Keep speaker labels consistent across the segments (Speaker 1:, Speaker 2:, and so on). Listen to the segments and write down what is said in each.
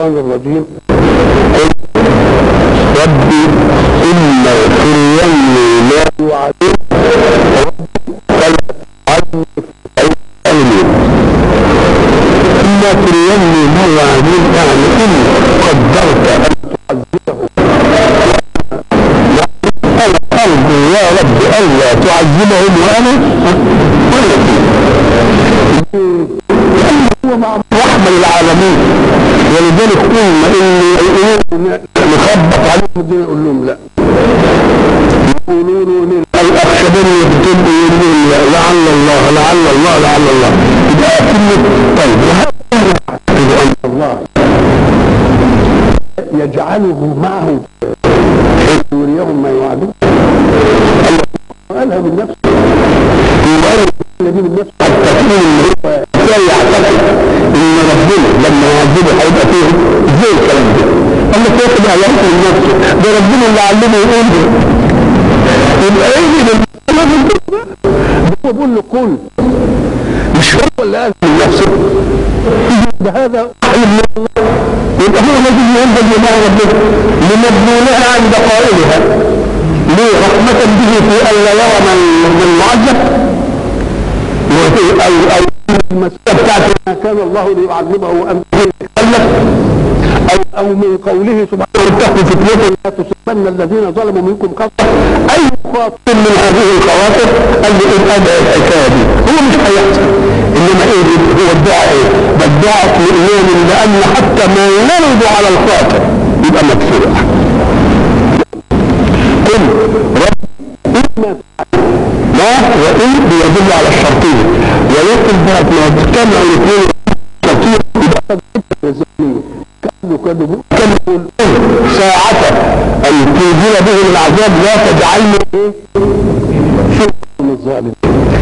Speaker 1: الشيطان الرجيم
Speaker 2: ربي إما تريني ما يوعدون فلا تجعلني في قوم آمين إما تريني ما يوعدون يعني إن قدرت أن تعذبه أنا أرجو يا رب ألا تعذبهم وأنا هو مع رحمة للعالمين ولذلك قلنا إن
Speaker 1: نخبط عليهم الدنيا نقول لهم لا يقولوا له
Speaker 2: الأخشبين يبتدوا يقولون لعل الله لعل الله لعل الله يبقى كلمة طيب وهذا أن
Speaker 1: الله يجعله معه يريهم ما يوعدون قالها من نفسه
Speaker 2: يبقى
Speaker 1: الذي من نفسه
Speaker 2: حتى كل اللي هو ازاي يعتقد ان ربنا لما يعذبه هيبقى فيه ازاي الكلام ده؟ قال لك ياخد على من نفسه ده ربنا اللي علمه يقول له يبقى ايه اللي
Speaker 1: هو بيقول له قل
Speaker 2: مش هو اللي قال من نفسه
Speaker 1: ده هذا
Speaker 2: وحي من الله يبقى هو الذي ينزل بماء ربنا لمضمونها عند قائلها ليه رحمة به في أن لا يرى من من معذب وفي أو أو
Speaker 1: المسألة بتاعت ما كان الله ليعذبه وأنت
Speaker 2: يتكلم
Speaker 1: أو أو من قوله سبحانه
Speaker 2: واتقوا فتنة
Speaker 1: لا تصيبن الذين ظلموا منكم خاصة
Speaker 2: أي خاطر من هذه الخواطر قال لي إن أدى الحكاية دي هو مش هيحصل إنما إيه هو الدعاء إيه؟ ده الدعاء اطمئنان لأن حتى ما يرد على الخاطر يبقى مدفوع قل رب إما ما وإن بيدل على الشرطية ولكن بعد ما تجتمع الاثنين الشرطية يبقى
Speaker 1: كانوا كانوا
Speaker 2: كان يقول ساعة أن تنزل بهم العذاب لا تجعلني إيه؟
Speaker 1: من الظالم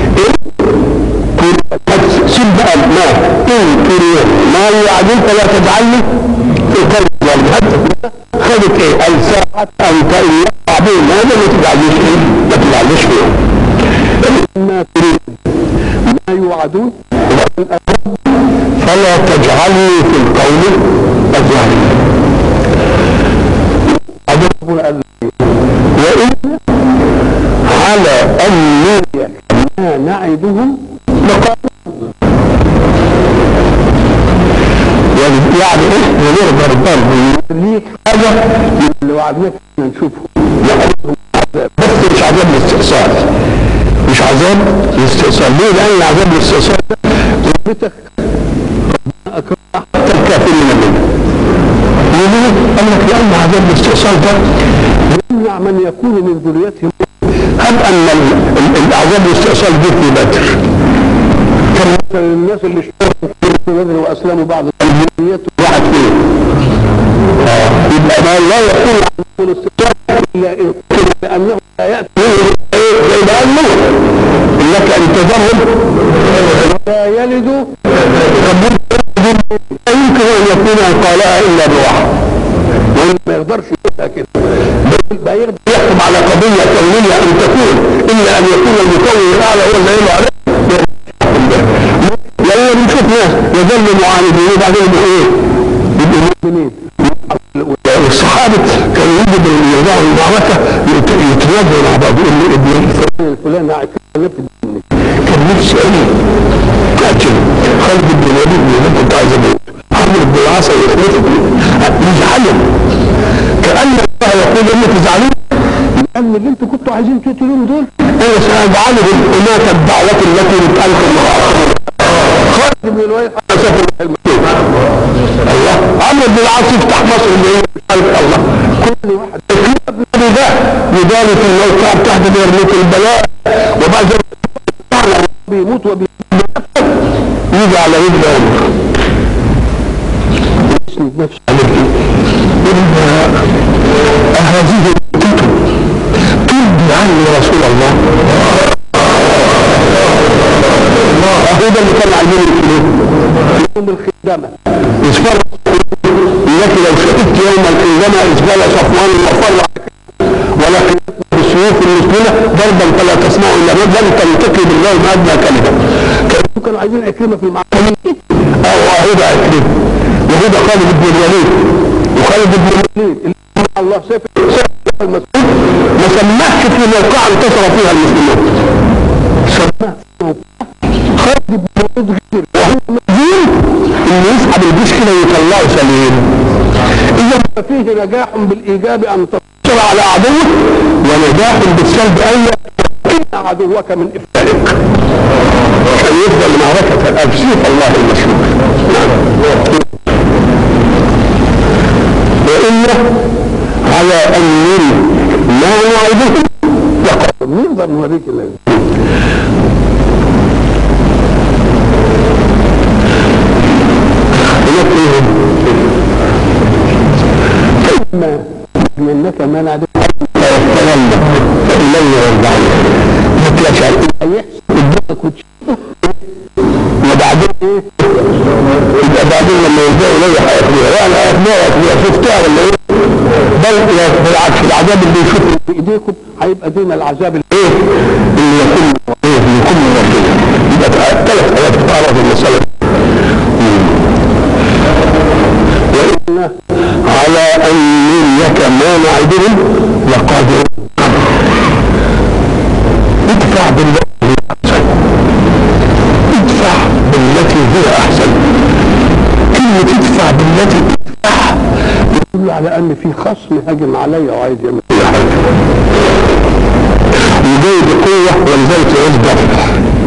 Speaker 2: سيب بقى ما إن تريد ما يوعدون فلا تجعلني في قلب الظالم حتى خدت إيه؟ الساعة أن يقع بهم هذا ما تجعلنيش إيه؟ ما تجعلنيش فيهم
Speaker 1: ما تريد ما يوعدون
Speaker 2: فلا تجعلني في القوم الظالمين
Speaker 1: ربنا قال
Speaker 2: وإن على أن نريك
Speaker 1: ما نعدهم
Speaker 2: لقد يعني ايه ونرضى الضرب
Speaker 1: ليك
Speaker 2: هذا
Speaker 1: اللي وعدناك إحنا نشوفه
Speaker 2: يأخذهم عذاب بس مش عذاب الاستئصال مش عذاب الاستئصال ليه لان العذاب الاستئصال ده
Speaker 1: ثبتك
Speaker 2: حتى الكافرين منه ليه؟ قال لك لان عذاب الاستئصال ده
Speaker 1: يمنع من يكون من ذريتهم
Speaker 2: هب ان ال- ال- العذاب الاستئصال جه في بدر كان
Speaker 1: مثلا الناس اللي اشتركوا في بدر واسلموا بعد ذريتهم
Speaker 2: واحد فيهم آه. يبقى ما لا يكون
Speaker 1: يكون استشهاد الا إن لانه لا ياتي
Speaker 2: ايه زي ما قال نوح انك ان تذرهم
Speaker 1: لا يلد
Speaker 2: لا يمكن ان يكون قالها الا بواحد
Speaker 1: وإن ما يقدرش يقولها كده بقى يقدر
Speaker 2: يحكم على قضيه كونيه ان تكون الا ان يكون المكون الاعلى هو اللي يقول عليه لان بنشوف ناس يظل معاندين وبعدين يبقوا ايه؟ يبقوا
Speaker 1: مؤمنين
Speaker 2: والصحابه كانوا يجب ان يرجعوا المعركه يت- يتناجوا مع بعض يقول لي ابني
Speaker 1: الفلان قاعد كده في الدنيا
Speaker 2: كان نفسي قوي قاتل خالد بن الوليد اللي كنت عايز اموت عمرو بن العاص يخلفني يزعلهم كان الله يقول اني تزعلون
Speaker 1: لان اللي انتوا كنتوا عايزين تقتلوهم دول
Speaker 2: انا ساجعلهم اناث الدعوه التي تلقى
Speaker 1: خالد بن الوليد
Speaker 2: سفر المكتوب الله عمرو بن العاص يفتح مصر اللي هي مش عارف الله
Speaker 1: كل واحد
Speaker 2: ابن ابي ده لذلك الموقع تحت يرميك البلاء وبعد ذلك
Speaker 1: بيموت وبي
Speaker 2: يجي على رجل عمر
Speaker 1: يسند نفسه
Speaker 2: هذه الكتب ترضي عني رسول الله هو ده اللي كان عايزين يقولوه
Speaker 1: يوم الخدامه
Speaker 2: اسفر انك لو شهدت يوم القيامه اسبال صفوان وفر ولكن بالسيوف المسلمه ضربا فلا تسمع الا لن تنتقي بالله ما ادنى كلمه
Speaker 1: كانوا عايزين عكرمه في المعركه
Speaker 2: او واحده عكرمه وهدى خالد بن الوليد وخالد بن الوليد اللي
Speaker 1: مع الله سيف سيف المسؤول
Speaker 2: ما سماهش في موقع انتصر فيها المسلمون
Speaker 1: سماه خالد بن الوليد غير
Speaker 2: وهو مدين انه يسحب الجيش كده ويطلعه سليم
Speaker 1: اذا فيه نجاح بالايجاب ان
Speaker 2: انتصر على عدوه ونجاح بالسلب ان
Speaker 1: تمكن عدوك من افشالك
Speaker 2: عشان يفضل معركة الأب سيف الله المشهور وإن على أن نري ما نعده لقد
Speaker 1: نقدر نوريك اللي
Speaker 2: نكرهم
Speaker 1: فإما منك ما نعدم
Speaker 2: فيتولى فإليه يرجعون مثل شيء
Speaker 1: هيحصل قدامك وتشوفه
Speaker 2: وبعدين ايه يبقى بعدين لما يرجعوا اليه هياخدوها يعني هياخدوها هياخدوها شفتها ولا ايه بل لا، بالعكس العذاب اللي يشوفه
Speaker 1: في ايديكم هيبقى دون العذاب اللي
Speaker 2: ايه اللي يكون ايه اللي يكون من ربنا يبقى ثلاث ايات تعرض المسألة وإن على أن نريك ما نعدهم لقادرون ادفع بالتي هي أحسن ادفع بالتي هي أحسن كلمة ادفع بالتي ادفع
Speaker 1: يدل على ان في خصم هاجم عليا وعايز يعمل
Speaker 2: كل حاجة وجاي بقوة ولذلك يعوز دفع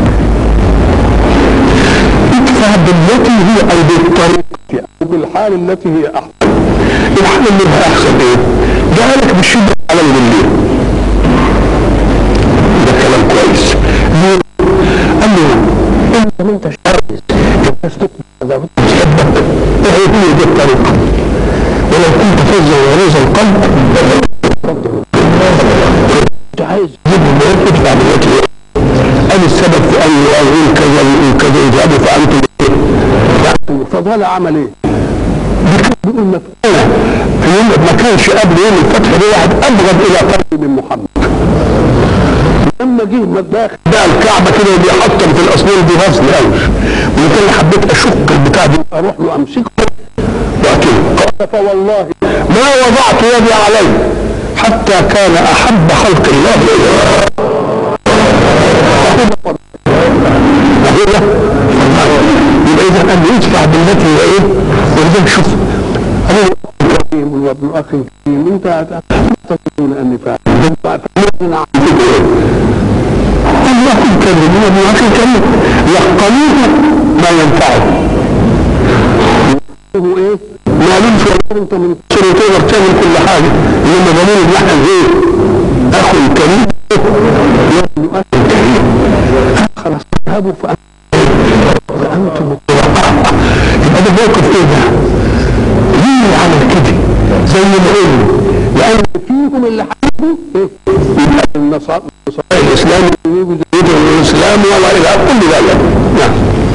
Speaker 2: ادفع بالتي هي أي بالطريقة
Speaker 1: او بالحال التي هي احسن
Speaker 2: الحل اللي بقى أحسن إيه؟ جعلك بالشدة على بالليل ده كلام كويس ليه؟ قال له انت ما انتش عايز الناس تقبل على تحبك ايه هي دي الطريقة ولو كنت فظا غليظ القلب
Speaker 1: انت عايز
Speaker 2: جيب الموت ادفع بالتي هي أنا السبب في أن يقول كذا ويقول كذا يجابوا فأنتم إيه؟
Speaker 1: فضل عمل ايه؟
Speaker 2: بيقول لك انا في يوم ما كانش قبل يوم الفتح ده واحد ابغض الى قلبي من محمد
Speaker 1: لما جه مداخل
Speaker 2: ده الكعبه كده بيحطم في الاسنان دي غزل قوي وكان حبيت اشق البتاع دي
Speaker 1: اروح له امسكه
Speaker 2: واكله
Speaker 1: قال فوالله
Speaker 2: ما وضعت يدي عليه حتى كان احب خلق الله اليه أهو ده. يبقى اذا ان يدفع بالتي هي ايه ولذلك شوف أنا
Speaker 1: كريم وابن اخ كريم انت تعتقدون اني فاعل فماذا عن
Speaker 2: الله الكريم هو ابن اخي الكريم يقنوه ما ينفعه
Speaker 1: هو ايه؟
Speaker 2: ما لوش ولا انت من سر تقدر تعمل كل حاجه انما ضمير اللحن ايه؟ اخو الكريم
Speaker 1: ابن اخ كريم خلاص اذهبوا فأنتم فأنتم
Speaker 2: يبقى ده موقف ايه ده؟ ليه عمل كده؟ زي ما قلنا لان
Speaker 1: فيهم اللي حبوا ايه؟ يبقى النصارى
Speaker 2: الاسلام يدعو الاسلام ولا الى كل ذلك نعم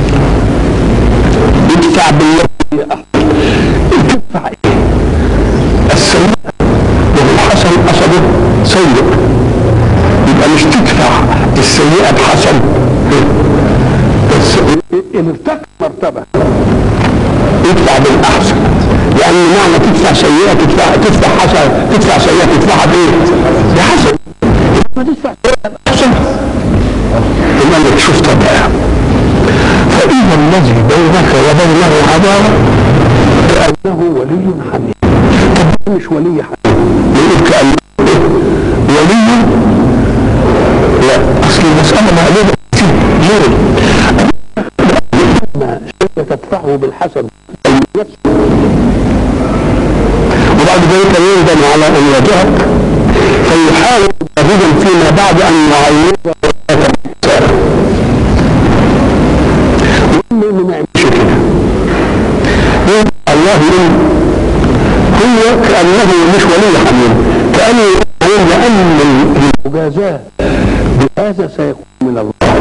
Speaker 2: ادفع بالتي هي احسن تدفع ايه؟ السيء والحسن قصده سيء يبقى مش تدفع السيئة بحسن بس
Speaker 1: اللي ارتكب مرتبه
Speaker 2: ادفع بالاحسن لان معنى تدفع سيئة تدفع تدفع حسن تدفع سيئة تدفعها بايه؟ بحسن
Speaker 1: ما تدفع
Speaker 2: احسن يبقى انك شفت بقى فاذا الذي بينك وبينه عداوه
Speaker 1: انه ولي حميد طب ده مش ولي حميد
Speaker 2: يقول كأنه ولي لا اصل المسألة مقلوبة كتير ليه؟
Speaker 1: ما شيء تدفعه بالحسن نفسه
Speaker 2: وبعد ذلك يندم على ان يواجهك فيحاول جاهدا فيما بعد ان يعوض
Speaker 1: وانه انه ما يعملش
Speaker 2: مش كده يقول الله يقول هو كأنه مش ولي حميد كأنه يقول لأن
Speaker 1: مجازاه بهذا سيكون من الله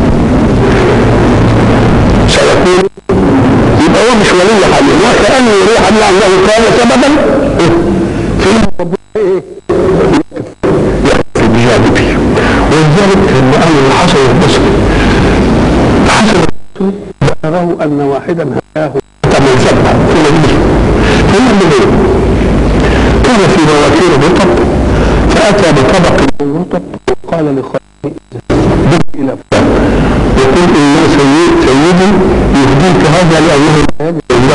Speaker 2: سيكون يبقى هو مش ولي حميد وكأنه ولي حميد أنه كان سببا في
Speaker 1: ربنا ايه؟
Speaker 2: في بجانبه ولذلك لما قال الحسن البصري حسن
Speaker 1: ذكره ان واحدا هداه
Speaker 2: من سبع في نبي فيعمل ايه؟ كان في بواكير رطب فاتى بطبق من رطب وقال لخالد بك الى فلان يقول ان سيد سيدي يهديك هذا لانه لا يجد الله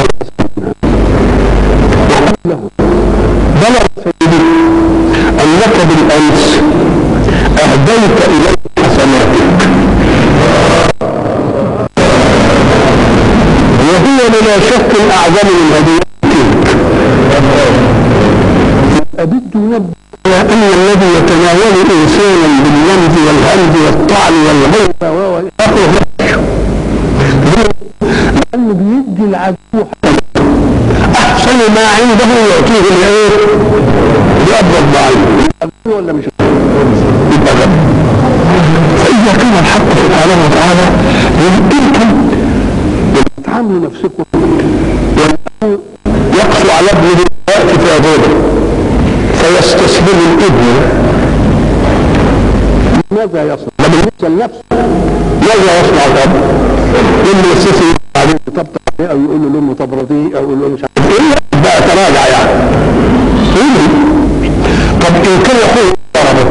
Speaker 2: وقال له بلغ سيدي انك بالامس اهديت اليه حسناتك وهي بلا شك اعظم من هديتك أبد ينبه على أن الذي يتناول إنسانا باللمز والهمز والطعن والغيظ وإلى آخره لأنه بيدي العدو أحسن ما عنده يعطيه الإيه؟ لأبغض ضعيف ولا مش يبقى غبي فإذا كان الحق سبحانه وتعالى يمكنكم تعاملوا نفسكم والأب يقسو على ابنه يأتي في أبوه فيستسلم الابن ماذا يصنع؟ بالنسبة لنفسه ماذا يصنع الأب؟ لما يستسلم بعدين طب او يقول له لامه طب رضيه او يقول له مش عارف ايه بقى تراجع يعني إيه؟ طب ان كان يقول ضربه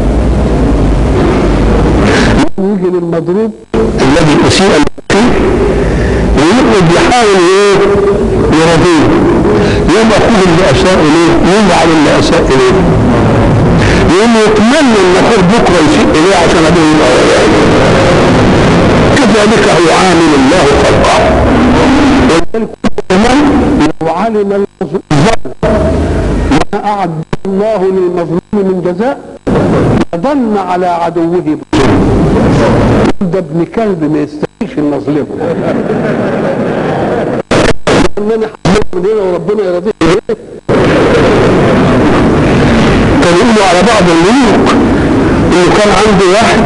Speaker 2: يجي للمضروب الذي اسيء فيه ويقعد يحاول ايه يرضيه يوم اخوه اللي اساء اليه يزعل اللي اساء اليه يقوم يتمنى ان اخوه بكره يسيء اليه عشان ابوه يبقى كذلك يعامل الله خلقه ولذلك كمان لو علم الظالم ما اعد الله للمظلوم من جزاء ظن على عدوه ده ابن كلب ما يستحيش ان نظلمه ان انا حمل من هنا وربنا يرضيه كانوا يقولوا على بعض الملوك انه كان عنده واحد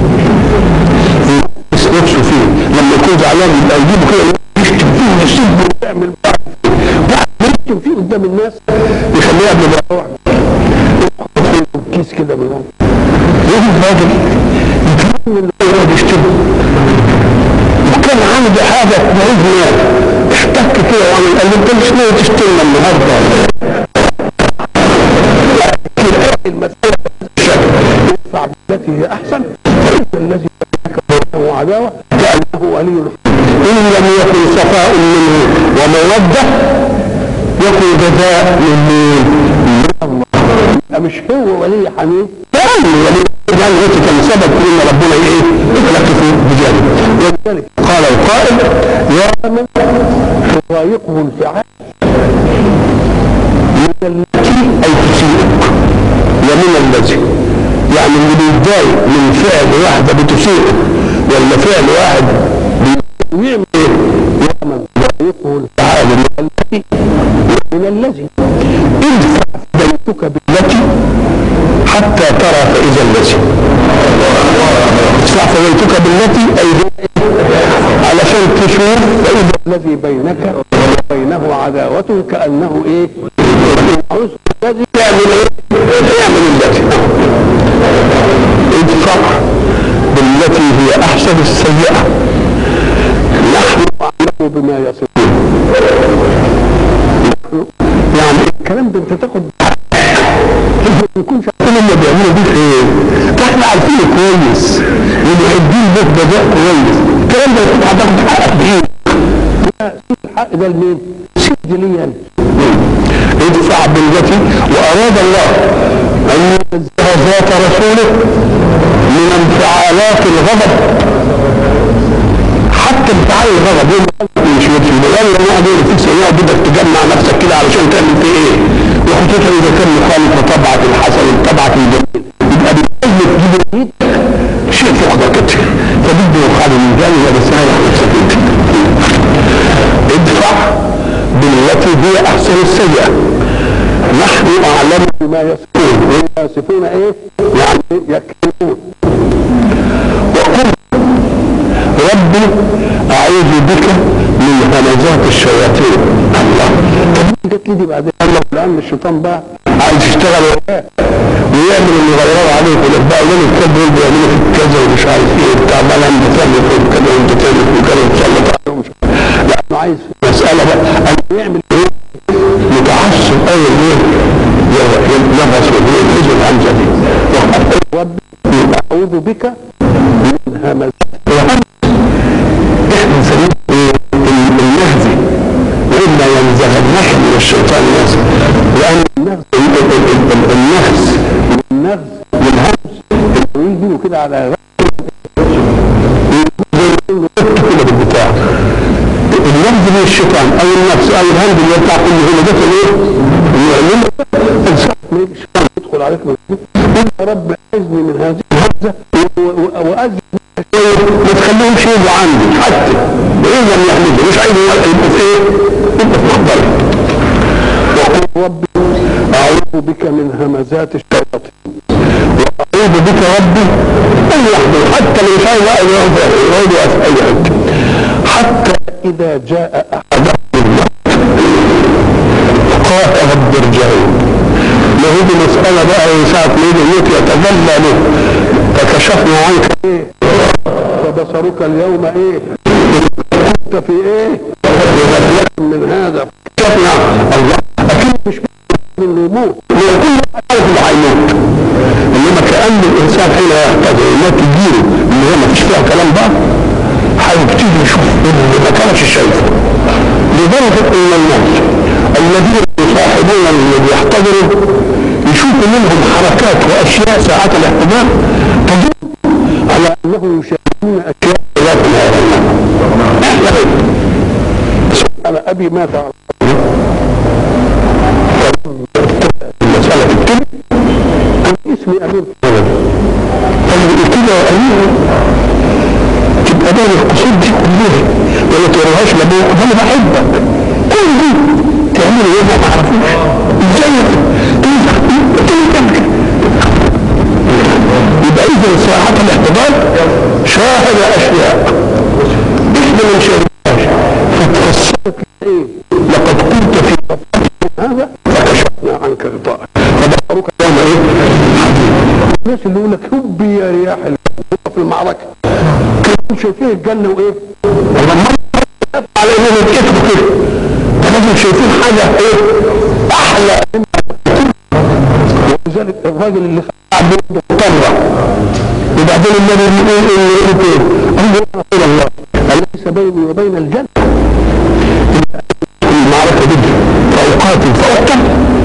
Speaker 2: يحس نفسه فيه لما يكون زعلان يبقى يجيبه كده يشتم فيه يسبه ويعمل بعض بعد ما يشتم فيه قدام الناس يخليه قبل ما يروح يحط فيه كيس كده من ورا يجي الراجل يتمنى انه يقعد يشتمه وكان عنده حاجه تعيد مال احتك كده وعمل قال له انت مش ناوي تشتمنا النهارده المسألة بالشكل يدفع بالتي هي أحسن الذي بينك عداوة كأنه ولي إن لم يكن صفاء منه ومودة يكن جزاء من مين؟ من الله مش هو ولي حميد فعلا ولي يعني هيك كان سبب في ان ربنا ايه يخلق بجانب ولذلك قال القائل يا من تضايقه الفعال من التي اي تسيئك ومن الذي يعني اللي بيتضايق من فعل واحده بتسيئه ولا فعل واحد بيعمل ايه؟ يا من تضايقه الفعال من التي ومن الذي ادفع فديتك بالتي حتى ترى فإذا الذي ادفع فديتك بالتي أي علشان تشوف فإذا الذي بينك وبينه عداوة كأنه إيه؟ الذي يعمل إيه؟ يعمل التي ادفع بالتي هي أحسن السيئة نحن أعلم بما يصفون يعني الكلام ده انت تاخد ما يكونش عارفين اللي بيعملوا دي ايه ده احنا عارفينه كويس ومعدين به جزاء كويس الكلام ده يكون هتاخد حقك بايه سيد الحق ده لمين؟ سيد لي انا ادفع بالتي واراد الله ان ينزه ذات رسوله من انفعالات الغضب حتى انفعال الغضب يوم مش يدفي يلا ما اقدر في سنه بدك تجمع نفسك كده علشان تعمل فيه ايه وخصوصا اذا كان مخالف طبعة الحسن طبعة الجميل يبقى بيألف جديد شيء فوق كده فبده يخالف من جانب ورسالة نفسك انت ادفع بالتي هي احسن السيئة نحن اعلم بما يصفون وما يصفون ايه يعني يكذبون وقل ربي اعوذ بك من همزات الشياطين الله طب جت لي دي بعدين الله لان الشيطان بقى عايز يشتغل وياه ويعمل اللي غيران عليك ويقول بقى ولاد الكلب دول بيعملوا فيك كذا ومش عارف ايه بتاع بقى انت تعمل فيك كذا وانت تعمل فيك كذا وتسلط عليهم لا انا عايز مساله بقى ان يعمل ايه غير ايه نفس ويجي الهمزه دي
Speaker 1: ربي اعوذ بك من همزات
Speaker 2: احنا نسميه ايه النهزي واما ينزغنك من الشيطان نزغ لان
Speaker 1: النغز
Speaker 2: النهز
Speaker 1: النغز والهمز يجوا كده على
Speaker 2: كده بالبتاع النهز من الشيطان او النفس او الهمز اللي بتاع كل هنا ده ايه يعلمك
Speaker 1: ما يجي الشيطان يدخل عليك من قل يا رب اعزني من هذه الهمزه واجل
Speaker 2: ما تخليهمش يجوا عندي حتى وايه لم يحمده مش عايز يبقى في ايه يبقى في مقبره
Speaker 1: وقل ربي اعوذ بك من همزات الشياطين
Speaker 2: اعوذ بك ربي ان يحضر حتى لو مش عايز اقعد يقعد في اي حته حتى
Speaker 1: اذا جاء
Speaker 2: احدهم قال رب ارجعون ما هي دي مسألة بقى ساعة ما يجي الموت يتجلى له فكشفنا عنك
Speaker 1: ايه فبصرك اليوم ايه كنت في ايه من هذا
Speaker 2: كشفنا الله
Speaker 1: اكيد مش من يموت
Speaker 2: هو كل عارف اللي هيموت انما كأن الانسان حين يحتاج الموت تجيله اللي هي ما فيش فيها كلام بقى هيبتدي يشوف اللي ما كانش شايفه لدرجة ان الناس الذين يصاحبون اللي بيحتضروا يشوفوا منهم حركات واشياء ساعات الاحتضار تدل على
Speaker 1: انه يشاهدون اشياء
Speaker 2: لا احنا
Speaker 1: انا ابي مات على
Speaker 2: المسألة بتتم
Speaker 1: اسمي امير
Speaker 2: قال كده أمير تبقى ده القصود دي كلها ولا تقولهاش لابوك ده انا بحبك كل دي تعمل ايه ما تعرفوش ازاي يبقى اذا ساعات الاحتضار شاهد اشياء احنا ما نشاهدهاش فتفسرت
Speaker 1: ايه
Speaker 2: لقد كنت في
Speaker 1: هذا
Speaker 2: فكشفنا عنك غطاءك فبصرك يوم ايه
Speaker 1: الناس اللي يقول لك هبي يا رياح الجنة في المعركه كانوا شايفين الجنه وايه
Speaker 2: لما على انهم يتكتبوا كده ده لازم شايفين حاجه ايه احلى
Speaker 1: ولذلك الراجل اللي
Speaker 2: قاعد مضطره وبعدين النبي بيقول ايه يقول ايه قال له يا رسول الله
Speaker 1: ليس بيني وبين الجنه
Speaker 2: المعركه دي فاقاتل فاقتل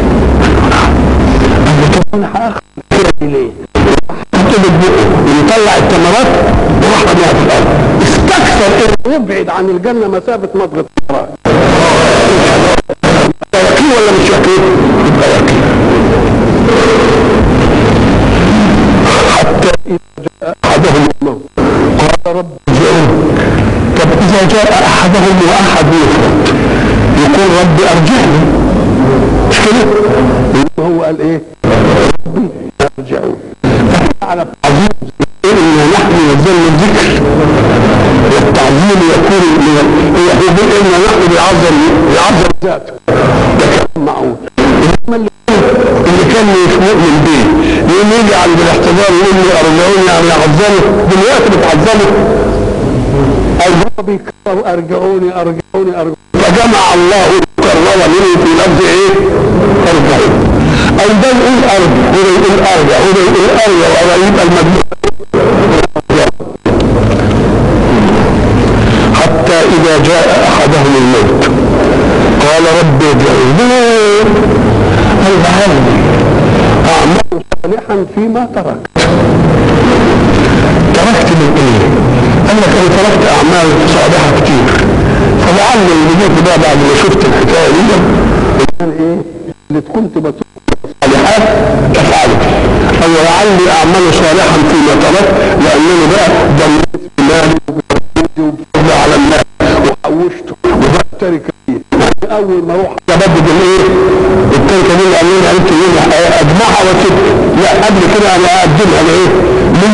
Speaker 1: انا هاخد كده ليه
Speaker 2: حط بقه ويطلع الثمرات وراح رميها في الارض استكثر
Speaker 1: انه يبعد عن الجنه مسافه مضغ الطيران
Speaker 2: ده يقين ولا مش يقين؟ يبقى يقين حتى
Speaker 1: اذا جاء
Speaker 2: احدهم
Speaker 1: الموت
Speaker 2: قال رب ارجعون طب اذا جاء احدهم واحد يفرط يقول رب ارجعني مش كده؟
Speaker 1: وهو قال ايه ربي ارجعون على
Speaker 2: عظيم إنا نحن نزلنا الذكر والتعظيم يكون من هو يقول إنا نحن بيعظم بيعظم ذاته ده كلام معقول إنما اللي اللي كان مش مؤمن بيه يقوم يجي عند الاحتضار يقول لي أرجعوني يعني يعظمه دلوقتي بتعظمه
Speaker 1: ربي كفروا ارجعوني ارجعوني ارجعوني
Speaker 2: فجمع الله الكرر منه في لفظ ايه؟ ارجعون او ده يقول ارجع وده يقول ارجع وده يقول ارجع وده يبقى المجموع حتى اذا جاء احدهم الموت قال رب ارجعون قال لعلي اعمل
Speaker 1: صالحا فيما ترك
Speaker 2: تركت من ايه؟ قال لك انا تركت اعمال صالحه كتير فلعل الموت ده بعد ما شفت الحكايه دي
Speaker 1: كان ايه اللي كنت بتوب
Speaker 2: صالحات تفعله او لعلي اعمل صالحا فيما تركت لانني بقى دمرت مالي وبفضلي وبفضل على الناس
Speaker 1: وحوشته وبقى تركه فيه يعني اول ما اروح
Speaker 2: تبدد الايه؟ التركه دي اللي قالوا قلت ايه اجمعها واسيبها لا قبل كده انا اقدمها لايه؟ من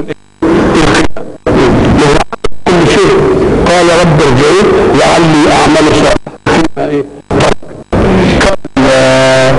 Speaker 2: كل شيء قال رب ارجعون لعلي اعمل صالحا
Speaker 1: فيما ايه
Speaker 2: كلا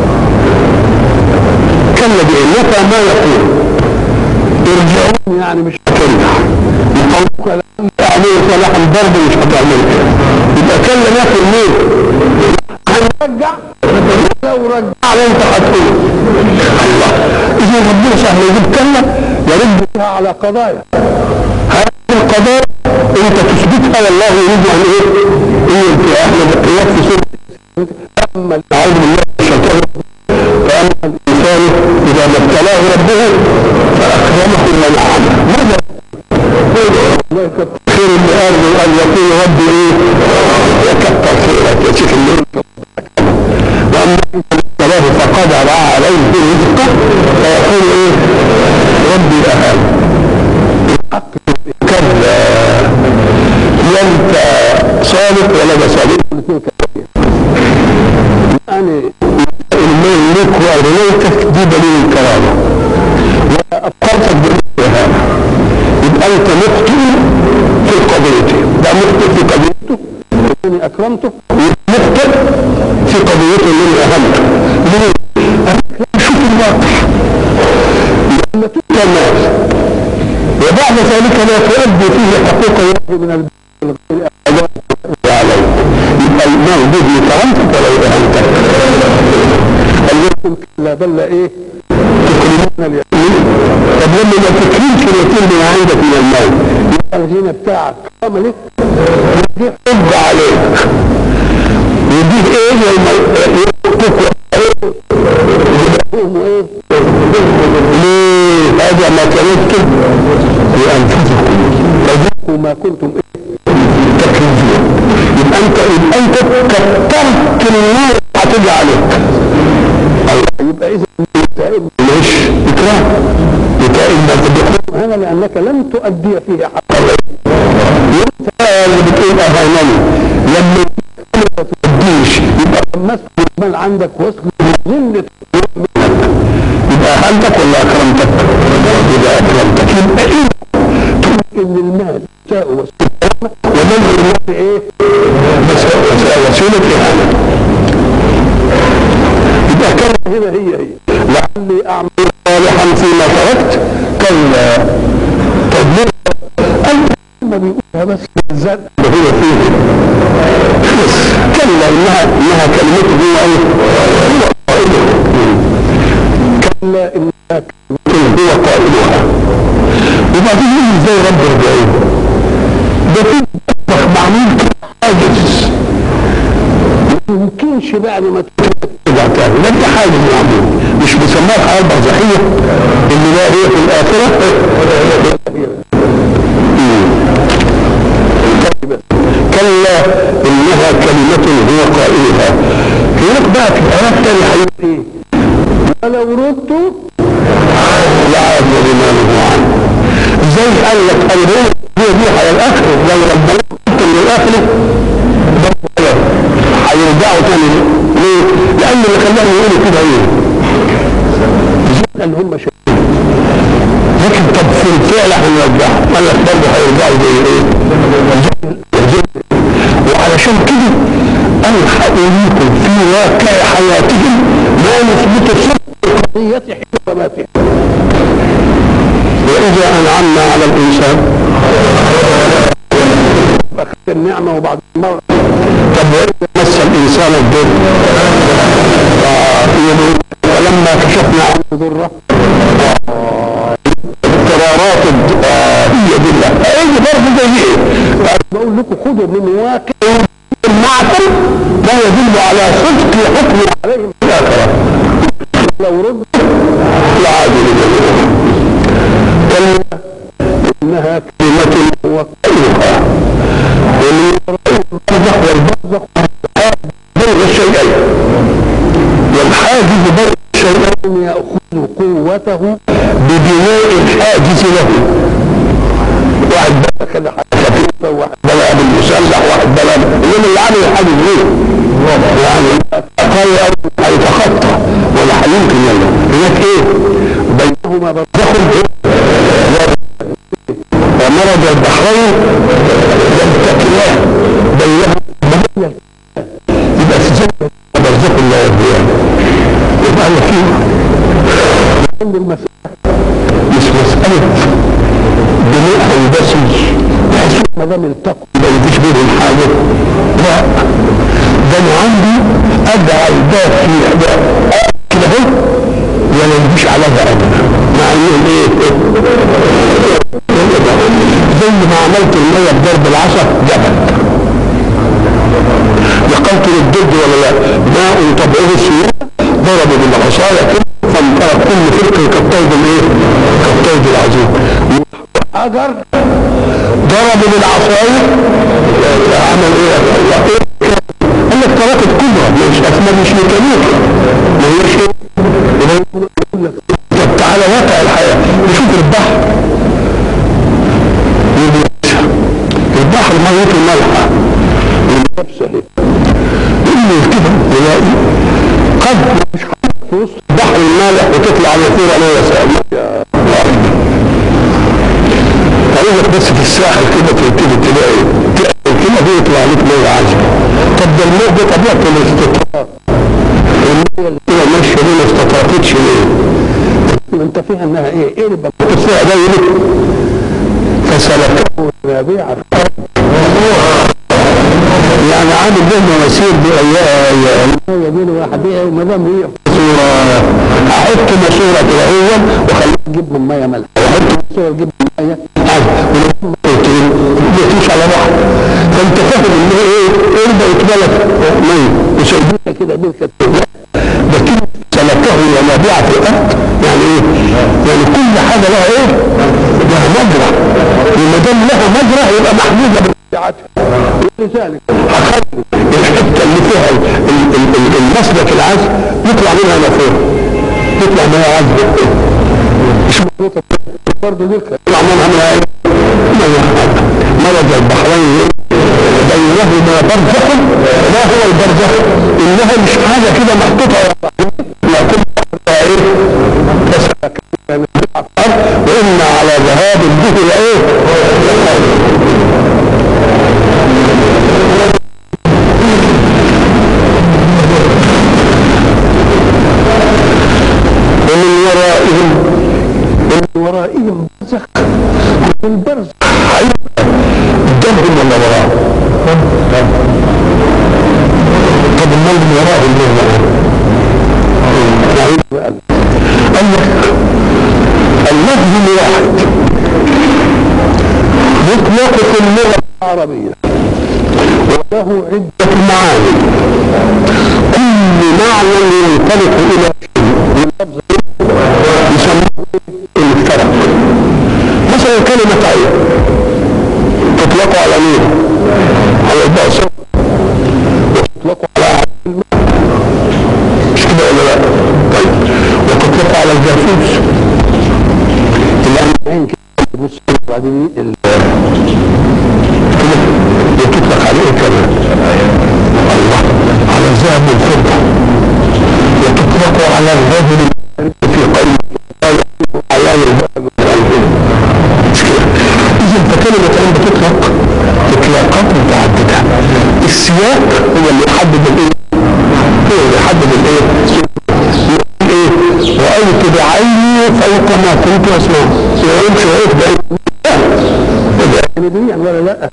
Speaker 2: كلا بايه؟ متى ما يقول ارجعون
Speaker 1: يعني مش
Speaker 2: ترجع يقولك لأن تعمل صلاحا برضه مش هتعمل كده يبقى كلا ياكل مين؟
Speaker 1: هنرجع لو رجع
Speaker 2: على انت هتقول الله اذا ربنا سهل يجيب كلمه يرد
Speaker 1: فيها على قضايا
Speaker 2: هذه القضايا انت تثبتها والله يريد ان ايه؟ ان في اهل القياد في سوره
Speaker 1: اما
Speaker 2: اعوذ بالله من الشيطان فاما الانسان اذا ما ابتلاه ربه فاكرمه ونعمه ماذا
Speaker 1: الله يكتر
Speaker 2: خير اللي قال ان يقول ربي ايه؟ يكتر خيرك يا شيخ الليل واما إذا ابتلاه فقدر عليه رزقه فيقول ايه؟ ربي اهان كلا لا انت صادق ولا ده صادق
Speaker 1: يعني
Speaker 2: الملك وأرنيتك دي دليل الكرامة وأبقرتك بالإهانة يبقى أنت مخطئ في قضيته ده مخطئ في قضيته
Speaker 1: اني اكرمته
Speaker 2: مخطئ في قضيته اللي أنا أهمته ليه؟ أنا شوف الواقع لما تتمال وبعد ذلك لا تؤدي فيه حقوق الله
Speaker 1: من البر الغير
Speaker 2: عليك يبقى الموجود لكرامتك ولا إهانتك
Speaker 1: الذي لا بل ايه
Speaker 2: تكرمون اليتيم طب لما ما تكرمش اليتيم من عندك من المال
Speaker 1: يبقى الغنى بتاعك كرامه لك
Speaker 2: دي حب عليك ودي ايه لما يحطوك
Speaker 1: هم ايه
Speaker 2: ليه هذا ما كنتم لانفسكم فذوقوا
Speaker 1: وما كنتم ايه
Speaker 2: تكذبون يبقى انت يبقى انت كترت النور هتيجي عليك
Speaker 1: يبقى اذا التائب
Speaker 2: مش اكرام بتائب ما تدخل
Speaker 1: هنا لانك لم تؤدي فيه حقا
Speaker 2: انت اللي بتقول اهانني لما ما تديش يبقى
Speaker 1: مسك المال عندك وصل ظل
Speaker 2: يبقى اهانتك ولا اكرمتك؟ يبقى اكرمتك يبقى ايه
Speaker 1: ان المال جاء وسيله
Speaker 2: ومن المال
Speaker 1: ايه
Speaker 2: بس وسيله اهانه يبقى كان
Speaker 1: هنا هي هي
Speaker 2: لعلي اعمل صالحا فيما تركت كلا طب ليه؟ انت
Speaker 1: ما بيقولها بس زاد
Speaker 2: هو فيه بس كلا انها انها كلمته هو ايه؟ هو قائله
Speaker 1: كلا انها
Speaker 2: هو قائلها وبعدين يجي ازاي رب رجعين ده في مطبخ معمول كده حاجز
Speaker 1: ما يمكنش بعد ما
Speaker 2: ترجع تاني ده في حاجز معمول مش بيسموها الحياه البرزخيه اللي لا هي في الاخره كلا انها كلمه هو قائلها هناك بقى في الايات الثانيه هيقول ايه؟
Speaker 1: ولو ردوا
Speaker 2: لعاد لما نهوا عنه ازاي قال لك الروح هي دي على الاخر لو ربنا قلت من الاخر ده هيرجعوا تاني ليه؟ لان اللي خلاهم يقولوا كده ايه؟
Speaker 1: لان هم شايفين
Speaker 2: لكن طب في الفعل هنرجعهم قال لك برضه هيرجعوا زي ايه؟ زي- وعلشان كده انا هقوليكم في واقع حياتهم ما نثبت صدق
Speaker 1: قضيه حساباتهم
Speaker 2: واذا انعمنا على الانسان
Speaker 1: فاخذ النعمه وبعد المره
Speaker 2: طب وإذا مس الإنسان الضر فيقول ولما كشفنا عنه
Speaker 1: ضره
Speaker 2: قرارات الد- آه، هي بالله ايه برضه زي ايه؟
Speaker 1: بقول لكم خدوا من واقع
Speaker 2: المعقل لا يدل على صدق حكم
Speaker 1: عليهم
Speaker 2: في الآخرة
Speaker 1: لو ردوا
Speaker 2: العادل كلا
Speaker 1: انها
Speaker 2: كلمة وقيلها ومن البرزخ والبرزخ بين الشيئين والحاجز بين الشيئين
Speaker 1: ياخذ قوته
Speaker 2: ببناء الحاجز له واحد بقى كده حاجة خفيفة واحد بقى بالمسلح واحد بقى انما اللي عامل الحاجز ليه؟ يعني اقل او هيتخطى ولا هيمكن يلا هناك ايه؟ بينهما برزخ ومرض البحرين يلتقيان بينهما بين يبقى في زمن برزخ الله يهديان يبقى لك ايه؟
Speaker 1: عند المسألة
Speaker 2: مش مسألة بناء هندسي بحيث
Speaker 1: ما دام التقوا
Speaker 2: ما يجيش بينهم حاجة لا ده انا عندي اجعل الباب في كده اهو ولا يجيش عليها ابدا مع انهم ايه زي ما عملت الميه بضرب العصا جبل نقلت للضد ولا لا ماء طبعه السيول ضربوا بالعصايه كده فانطلق كل فرق كالطيب الايه كالطيب العظيم
Speaker 1: حجر
Speaker 2: ضربوا بالعصايه عمل ايه قال لك طريقه كبرى مش اسمها مش ميكانيكي ما هيش ايه طب تعالى واقع الحياه نشوف البحر البحر ميته مالحه
Speaker 1: نفسه اهي
Speaker 2: اللي كده تلاقي قد مش في وسط البحر المالح وتطلع على طول عليه سائل اقول لك بس في الساحل كده تبتدي تلاقي تلاقي كده بيطلع عليك ميه عذبه طب ده الماء ده طبيعته الاستطراق الميه اللي كده ماشيه دي ما استطرقتش ليه؟
Speaker 1: انت فيها انها ايه قلبة
Speaker 2: الساعه ده يلف فسلكه
Speaker 1: نابعة
Speaker 2: يعني عامل به مواسير دي ايام
Speaker 1: هي بين واحدها وما دام هي
Speaker 2: صورة احط ماسورة كده هو وخليه
Speaker 1: تجيب من ميه ملح
Speaker 2: واحط
Speaker 1: صور تجيب من ميه
Speaker 2: يطيش على بحر فانت فاهم ان هي ايه اربع اتبلت ميه وسايبينها كده دول كده ده كلمة سلكه ينابيع في الارض يعني ايه؟ يعني كل حاجه لها ايه؟ لها مجرى وما دام لها مجرى يبقى محموده
Speaker 1: بتاعتها ولذلك
Speaker 2: هخلي الحته اللي فيها ال- ال- ال- ال- المسلك العزل يطلع منها مفهوم يطلع منها عزل مش
Speaker 1: مربوطة برضه ذكر
Speaker 2: يطلع منها منها ايه؟ منها مرج البحرين بينهما برزخ ما هو البرزخ؟ انها مش حاجه كده محطوطه لا كل واحدة ايه؟ تسلك وإن على ذهاب به ايه؟ ومن ورائهم
Speaker 1: من ورائهم برزخ والبرزخ
Speaker 2: قدامهم ولا وراهم؟ طب امال من وراهم ليه بقى؟ يعني قال لك اللفظ الواحد يطلق في اللغه
Speaker 1: عربية
Speaker 2: وله عدة معاني كل معنى ينطلق إلى شيء يسموه المفترق مثلا كلمة عين تطلق على مين؟ على البأس وتطلق على أهل الماء مش كده ولا لا؟ طيب وتطلق على الجاسوس
Speaker 1: عين كده بص وبعدين ال-
Speaker 2: وتطلق عليه كمان الله على الذهب والفضة وتطلق على الرجل في قلب عيان الذهب والفضة مش كده إذا فكلمة عين بتطلق إطلاقات متعددة السياق هو اللي يحدد الإيه؟ هو اللي يحدد الإيه؟ يقول إيه؟ رأيت بعيني فوق ما كنت أسمع يقول شعيت بعيني
Speaker 1: جانبيا ولا لا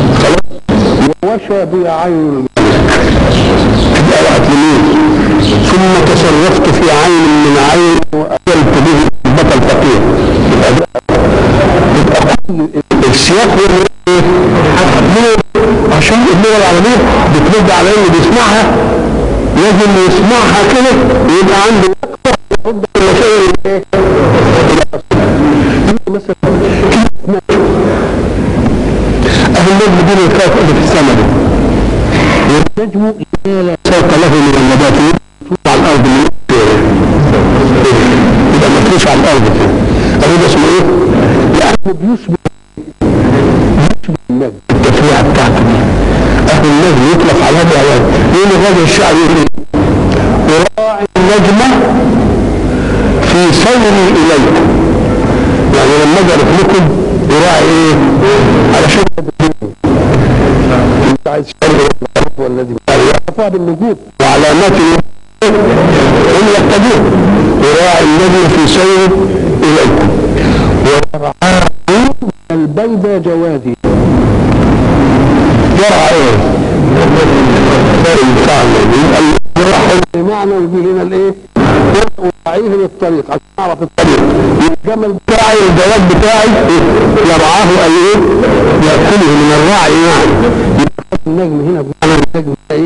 Speaker 1: ووشى بي عين
Speaker 2: تبقى وقت لمين ثم تصرفت في عين من عين وأكلت به البطل فقير يبقى ده يبقى كل السياق هو اللي إيه؟ ليه؟ عشان اللغة العربية بترد على اللي بيسمعها لازم يسمعها كده ويبقى عنده وقت يرد المسائل ايه؟
Speaker 1: مثلا
Speaker 2: أهل النجم دين الكافر اللي في السماء ده
Speaker 1: والنجم إذا لا
Speaker 2: سوق له من النبات يطلع على الارض من يبقى مفروش على الارض كده اهو ده اسمه ايه؟
Speaker 1: لأنه بيشبه بيشبه النجم
Speaker 2: التفريعه بتاعته دي اهل النجم يطلق على هذا العوام يقول الراجل الشاعر يقول ايه؟ وراعي النجمه في سيري اليكم يعني لما اجي اروح لكم يراعي ايه؟ علشان
Speaker 1: انت عايز شر والذي يعرفها بالنجوم
Speaker 2: وعلامات هم يهتدون وراعي النجم في سير اليكم ورعاه
Speaker 1: البيضة جوادي
Speaker 2: يرعى ايه؟ الفعل يبقى يرعى
Speaker 1: بمعنى بتاعنا ويجي لنا الايه؟ ونراعيه للطريق عشان نعرف الطريق الجمل
Speaker 2: بتاعي الجواد بتاعي يرعاه أي إيه؟ يأكله من الرعي يعني
Speaker 1: النجم هنا بمعنى النجم ايه؟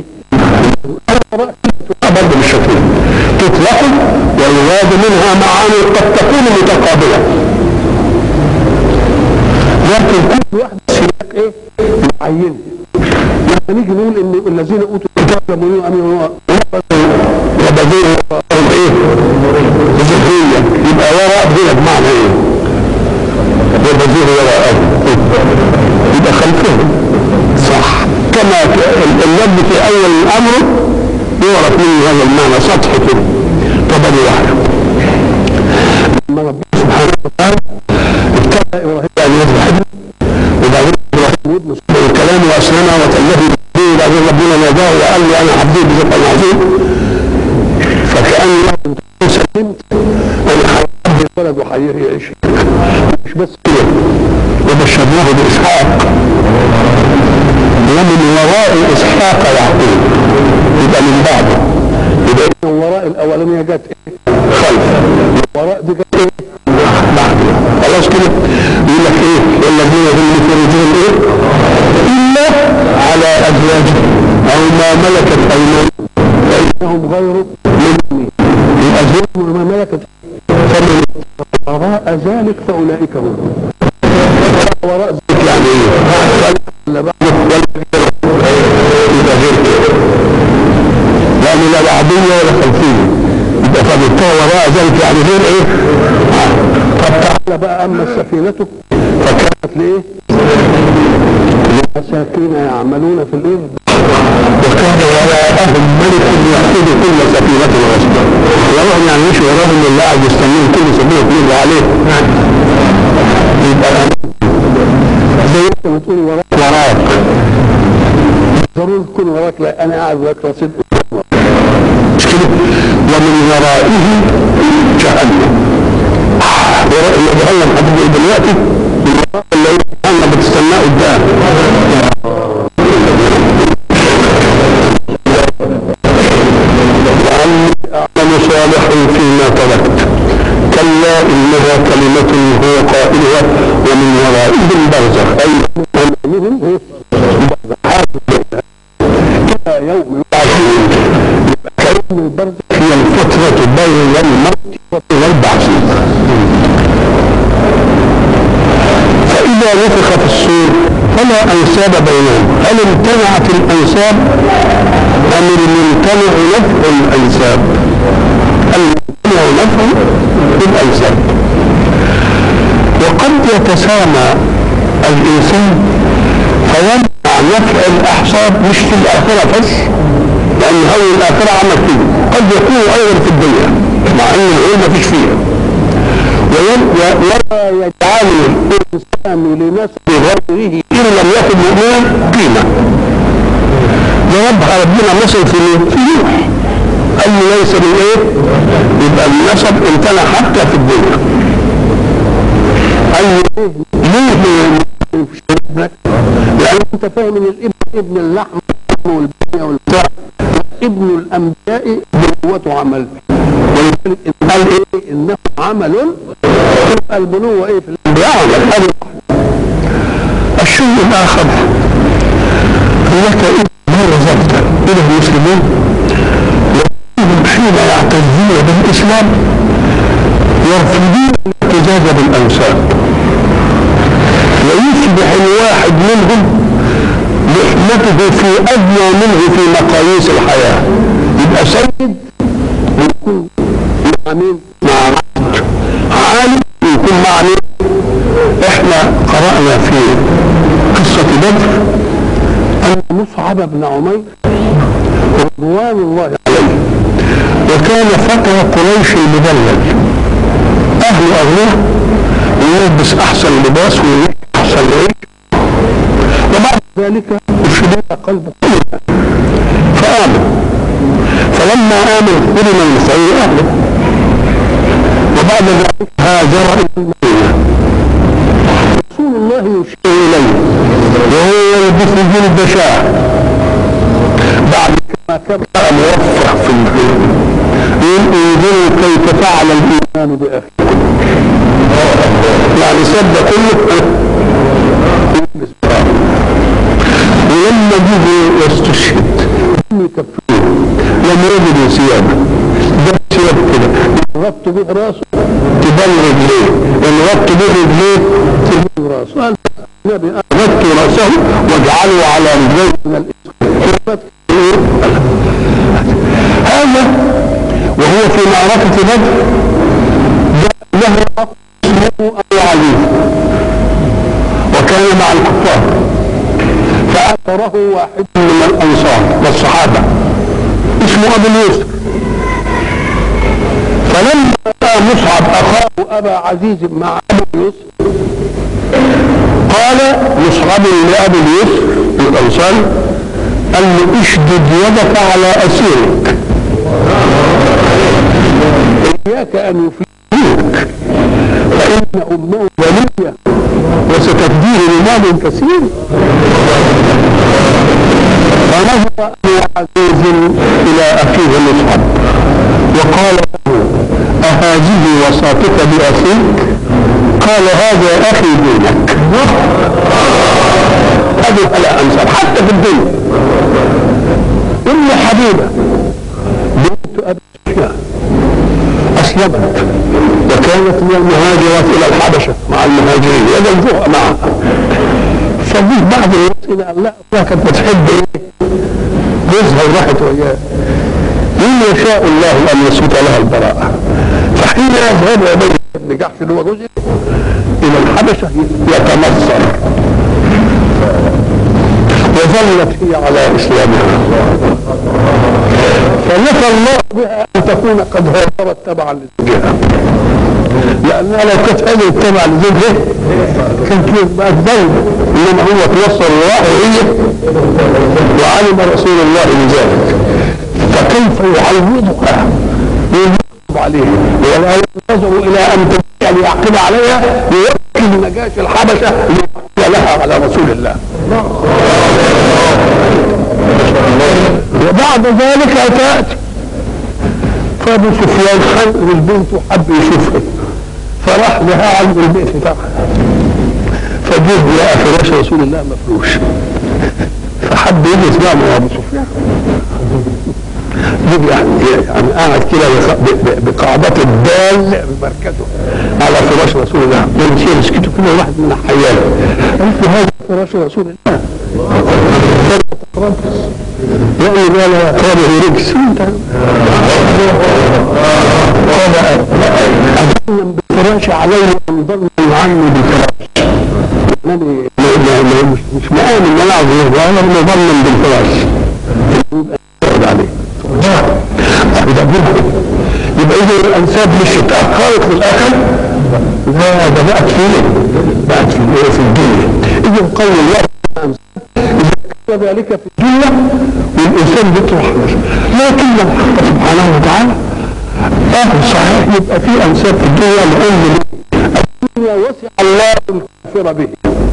Speaker 2: برضه بالشكل تطلق ويراد منها معاني قد تكون متقابلة
Speaker 1: لكن كل واحد سياق ايه؟ معين لما نيجي نقول ان الذين اوتوا الكتاب لم يؤمنوا
Speaker 2: وبديه وراءهم ايه؟ ذهرية يبقى وراء هنا بمعنى ايه؟ وبديه وراءهم يبقى خلفهم صح كما اللب في اول الامر يعرف منه هذا المعنى سطح كده طبعا واحد
Speaker 1: لما ربنا
Speaker 2: سبحانه وتعالى ابتدى ابراهيم ان يذبح وبعدين ابراهيم ودن الكلام واسلم وتله به وبعدين ربنا ناداه وقال له انا عبدي بذكر عظيم فكان له سلمت انا هربي
Speaker 1: الولد وحيه يعيش
Speaker 2: مش بس كده وبشرناه باسحاق ومن وراء اسحاق يعقوب يبقى من بعده يبقى
Speaker 1: من وراء الاولانيه جت ايه؟
Speaker 2: خلف
Speaker 1: وراء دي جت ايه؟
Speaker 2: بعده خلاص كده يقول لك ايه والذين هم لفروجهم ايه الا على ازواجهم او ما ملكت ايمانهم
Speaker 1: فانهم غير
Speaker 2: من يبقى زوج
Speaker 1: وما ملكت
Speaker 2: فمن
Speaker 1: وراء ذلك فاولئك هم
Speaker 2: وراء ذلك يعني ايه
Speaker 1: ولا بعد
Speaker 2: يبقى غير كده يعني لا بعدية ولا خلفية يبقى فبالتالي وراء ذلك يعني غير ايه آه. طب
Speaker 1: تعالى بقى اما السفينه فكانت لايه؟ مساكين يعملون في الارض
Speaker 2: وكان وراءهم ملك يأخذ كل سفينة غصبا وراهم يعني مش وراهم اللي قاعد يستنون كل سفينة تمر عليه يبقى
Speaker 1: زي انت بتقول وراك
Speaker 2: وراك
Speaker 1: ضروري تكون وراك لا انا قاعد وراك رصيد
Speaker 2: مش كده ومن ورائه جهنم وراء اللي جهنم هتبقى دلوقتي من وراء اللي هي جهنم بتستناه قدام وأني أعلم صالح فيما تركت كلا إنها كلمة هو قائلها ومن ورائهم برزخ أي
Speaker 1: منهم ايه؟ الى يوم
Speaker 2: يبعثون
Speaker 1: يوم البرد
Speaker 2: هي الفترة بين الموت والبعث فإذا نفخ في الصور فلا أنساب بينهم هل امتنعت الأنساب أم الممتنع نفع الأنساب الممتنع نفع الأنساب وقد يتسامى الإنسان فيمنع نفع الأحساب مش في الآخرة بس لأن هو الآخرة عمل فيه قد يكون أيضا في الدنيا مع أن العلم مفيش فيها ويم- و- ولا يجعل
Speaker 1: الانسان لنفسه
Speaker 2: لغيره إن لم يكن مؤمنا قيمة ضربها ربنا مثل في مين؟ في نوح قال له ليس من ايه؟ يبقى النسب امتنع حتى في الدنيا قال له ايه؟ ليه
Speaker 1: مش ابنك لان انت فاهم ان الابن ابن اللحم والبنية والبتاع ابن الانبياء بنوته عمل ولذلك إن قال ايه انه عمل تبقى البنوه ايه في
Speaker 2: بيعمل هذا الشيء الآخر أنك إذا ما رزقت إلى المسلمين وهم حين يعتزون بالإسلام يرفضون الاحتجاج بالأنساب ويصبح الواحد منهم لحمته في أدنى منه في مقاييس الحياة يبقى سيد
Speaker 1: ويكون مع مين؟
Speaker 2: مع عبد عالم يكون مع مين؟ احنا قرأنا في قصة بدر
Speaker 1: ان مصعب بن عمير رضوان الله
Speaker 2: عليه وكان فتى قريش المدلل أهل أغنياء ويلبس أحسن لباس ويعيش أحسن عيش وبعد
Speaker 1: ذلك
Speaker 2: اشتد قلبه فآمن فلما آمن حرم من خير أهله وبعد ذلك هاجر إلى المدينة
Speaker 1: رسول الله يشير
Speaker 2: إليه وهو يلبس جلد شاه بعد
Speaker 1: ما كان
Speaker 2: كان موفق
Speaker 1: آية في الدين انظروا كيف فعل الإيمان بأخيه يعني سد كله ولما جه يستشهد لم يكفيه لم يجدوا ثيابه ده ثياب كده ربط به راسه تبان رجليه ان ربط به رجليه تبان راسه قال النبي ربط راسه واجعله على رجليه من الاسود هذا وهو في معركة بدر له أخ اسمه أبو علي وكان مع الكفار فأثره واحد من الأنصار والصحابة اسمه أبو اليسر فلما رأى مصعب أخاه أبا عزيز مع أبو اليسر قال مصعب لأبي اليسر الأنصاري قال له اشدد يدك على أسيرك إياك أن يفلتوك فإن أمه ولية وستفديه بمال كثير فنظر أبو عزيز إلى أخيه مصعب وقال له أهذه وصاتك بأخيك قال هذا أخي دينك هذه فلا أنسى حتى في الدنيا أم حبيبة بنت أبي سفيان أسلمت وكانت من المهاجرات إلى الحبشة مع المهاجرين يدلجوها معها فجيه بعض الناس قال لا الله كانت بتحب إيه؟ جوزها وراحت وياه إن يشاء الله أن يسوط لها البراءة فحين يذهب أبي بن جحش اللي هو جوزها إلى الحبشة يتمصر وظلت هي على إسلامها فنفى الله بها أن تكون قد هاجرت تبعا لزوجها لأنها لو كانت هذه تبع لزوجها كانت بقت دولة إنما هو توصل وراء هي وعلم رسول الله بذلك فكيف يعوضها ويغضب عليها ولا ينظر إلى أن تبقى ليعقب عليها يوكل نجاشي الحبشة ليعقب لها على رسول الله وبعد ذلك تأتي فابو سفيان خلق البنت وحب يشوفها فراح لها عند البيت بتاعها فجه لقى فراش رسول الله مفروش فحب يجي يسمع من ابو سفيان جه يعني يعني قاعد كده بقاعدة الدال بمركزه على فراش رسول الله يمشي مسكته كده واحد من الحيان قالت له هذا فراش رسول الله تقربص يعني قال هذه رجس قال أظن بالفراش علي أنظرني عني بالفراش النبي مش مش مآمن ان انا اعذره وانا مظلم بالفراش يبقى عليه يبقى اذا الانساب مش اتاخرت للاخر لا ده بقت فين بقت في في الدنيا اذا قول الله اذا كان ذلك في الدنيا والانسان بيطرح لكن الحق سبحانه وتعالى اه صحيح يبقى في انساب في الدنيا لان الدنيا وسع الله الكافر به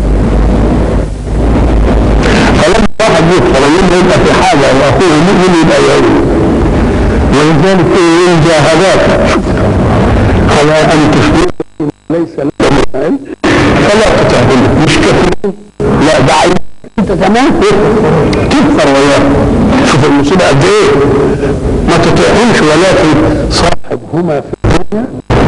Speaker 1: فلما واحد يدخل لما يبقى في حاجه واخوه مؤمن يبقى يعين ولذلك ان جاهداك على ان تشرك ليس لك من علم فلا تطعهن مش كافرين لا ده عين انت تمام تكفر وياه شوف المصيبه قد ايه ما تطيعهمش ولكن صاحبهما في الدنيا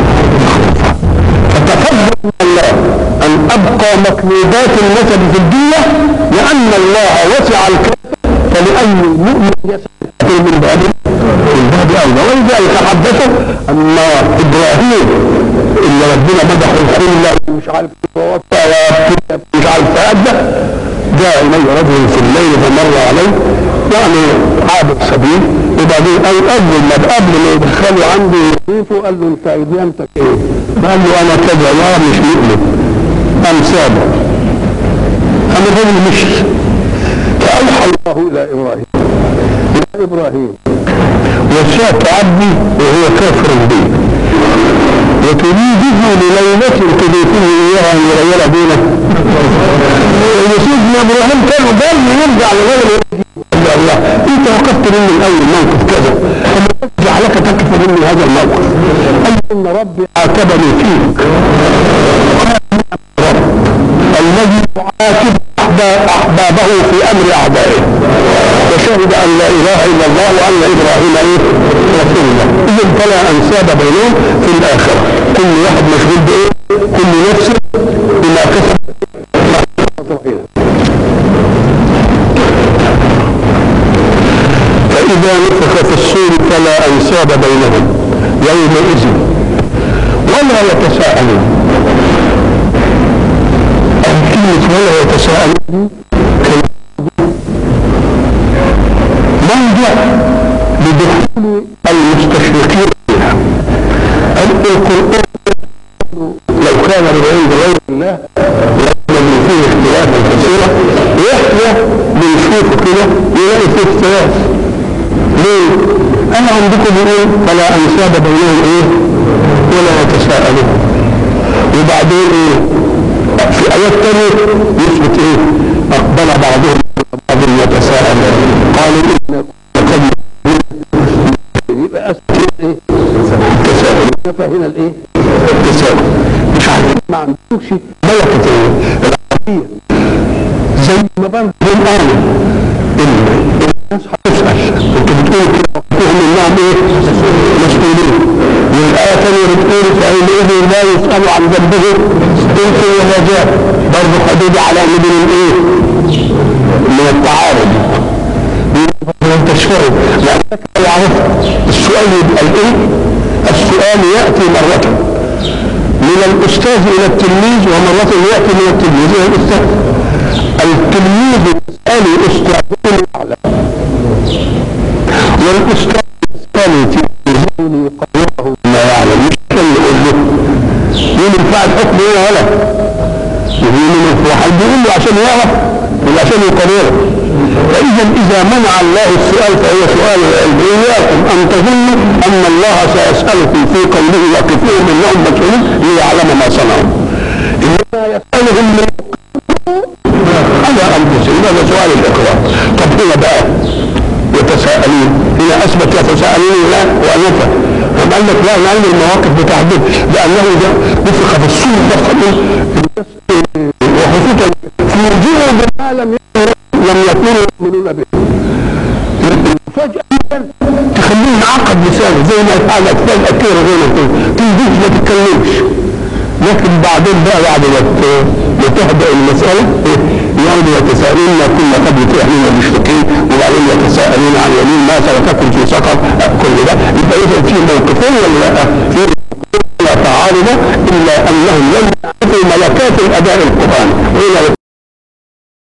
Speaker 1: فتفضل من الله ان ابقى مكنودات النسب في الدنيا لان الله وسع الكافر فلان المؤمن يسع من باب من باب اولى ولذلك حدثوا ان ابراهيم اللي ربنا مدحه الخله ومش عارف ووفى مش عارف فأدى جاء اليه رجل في الليل فمر عليه يعني عابر سبيل وبعدين قال قبل ما قبل ما يدخلوا عنده يضيفوا قال له انت ديانتك ايه؟ قال له انا كذا لا مش مؤمن قام سابه قام الرجل مشي فاوحى الله الى ابراهيم يا ابراهيم وشاك عبدي وهو كافر بي وتريده لليلة تضيفه إياها أن يغير دينه وسيدنا إبراهيم كان ضل يرجع لغير الله أنت وقفت مني الأول موقف كذا موقف من هذا الموقف قال ان ربي عاتبني فيك قال نعم رب الذي يعاتب أحباب احبابه في امر اعدائه وشهد ان لا اله الا الله وان ابراهيم ايه رسول الله اذا فلا انساب بينهم في الاخره كل واحد مشغول بايه كل نفس بما كسب فإذا نفخ في الصور فلا أنساب بينهم يومئذ ولا يتساءلون كلمة ولا يتساءلون موضع لدخول المستشرقين فيها القرآن لو كان من عند غير الله لكن فيه اختلافا كثيرا واحنا بنشوفه كده نلاقي فيه اختلاف ليه؟ انا عندكم بيقول فلا انساب بينهم ايه؟ ولا يتساءلون وبعدين ايه؟ في ايات تانية يثبت ايه؟ اقبل بعضهم بعض يتساءل قالوا ان قد يبقى اثبت ايه؟ التساؤل فهنا الايه؟ التساؤل مش عارفين ما عندكش ملكة العربية زي ما برضه هم قالوا ان الناس هتسأل انتوا بتقولوا كده وقتهم انهم ايه؟ مسؤولين والآية الثانية بتقول فحينئذ لا يسأل عن ذنبه انس ولا جان برضه حدود على من الايه؟ من التعارض لم تشفعوا لأنك لا يعرف السؤال يبقى الايه؟ السؤال يأتي مرة من الأستاذ إلى التلميذ ومرة يأتي من التلميذ إلى الأستاذ التلميذ يسأل أستاذه أعلم والأستاذ يسأل تلميذه يقرره ما يعلم مش كان يقول له مين ينفع الحكم ايه ولا يقول له واحد بيقول له عشان يعرف ولا عشان يقرره فإذا إذا منع الله السؤال فهو سؤال العلم إياكم أن تظنوا أن الله سيسألكم في قوله وقفوهم إنهم مسؤولون ليعلم ما صنعوا إنما يسألهم من على أنفسهم هذا سؤال الإقرار طب هنا بقى يتساءلون هنا أثبت يتساءلون لا وأنفى أم قال لك لا علم المواقف بتحدد لأنه نفخ في الصور نفخ وخصوصا في وجوه ما لم لم يكونوا يؤمنون به فجأة تخليه معقد لسانه زي ما يفعل أطفال أكيرة زي ما تقول تنزيش ما تتكلمش لكن بعدين بقى بعد ما تهدأ المسألة يقعدوا يتساءلون ما كنا قبل فعلنا مشركين وبعدين يتساءلون عن يمين ما سلككم في سقر كل ده يبقى إذا في موقفين ولا لا؟ في لا تعارض إلا أنهم لم يعرفوا ملكات الأداء القرآني